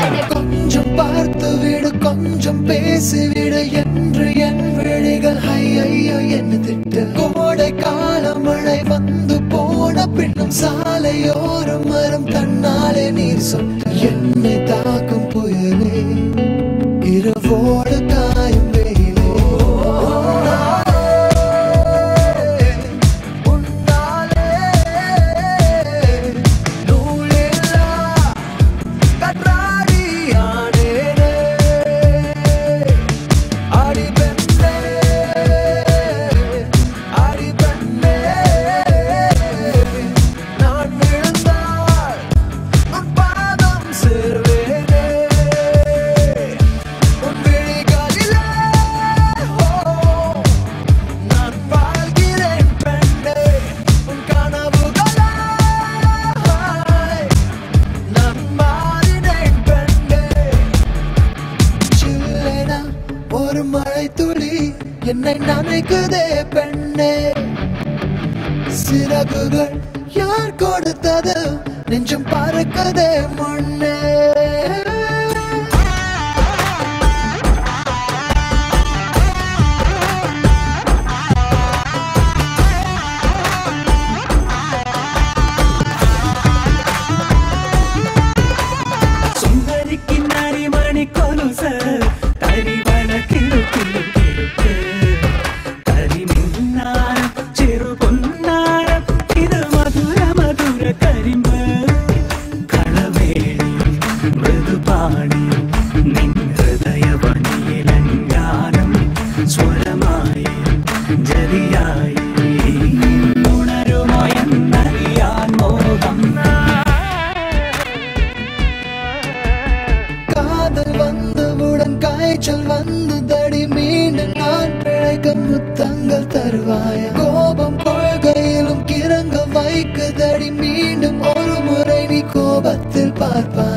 கொஞ்சம் பார்த்து விடு கொஞ்சம் பேசிவிடு என்று என் விழிகள் ஐயோ என்ன திட்டு கோடை கால மழை வந்து போன பின்னும் சாலையோரம் மரம் தன்னாலே நீர் சொட்டு என்னை தாக்கும் புயலே இரவோடு காயும் வெயிலே உன்னாலே நூலில்லா கற்றாடியானேனே. அடி பெண்ணே, அடி பெண்ணே, நான் விழுந்தால் உன் பாதம் சேர்வேனே. உன் விழிகளிலே, ஓ, நான் வாழ்கிறேன் பெண்ணே. உன் கனவுகளாய் நான் மாறினேன் பெண்ணே. சில்லென ஒரு மழை துளி என்னை நனைக்குதே பெண்ணே சிறகுகள் யார் கொடுத்தது நெஞ்சம் பறக்குதே மண்ணே സുന്ദരിക്ക് നരിമണി കൊലുസ് തരിവള കിടുക്കിലു കിടുക്ക് കരിമിന്നാരം ചെറുപൊന്നാരം ഇത് മധുര മധുര കരിമ്പ് കളവേണിയും മൃദുപാണിയും നിൻ ഹൃദയവനിയിലങ്കാരം സ്വരമായി ജതിയായി ഉണരുമോ എന്നറിയാൻ മോഹം காதல் வந்தவுடன் காய்ச்சல் வந்ததடி மீண்டும் நான் பிழைக்க முத்தங்கள் தருவாய கோபம் கொள்கையிலும் கிறங்க வைக்குதடி மீண்டும் ஒரு முறை நீ கோபத்தில் பார்ப்பாய்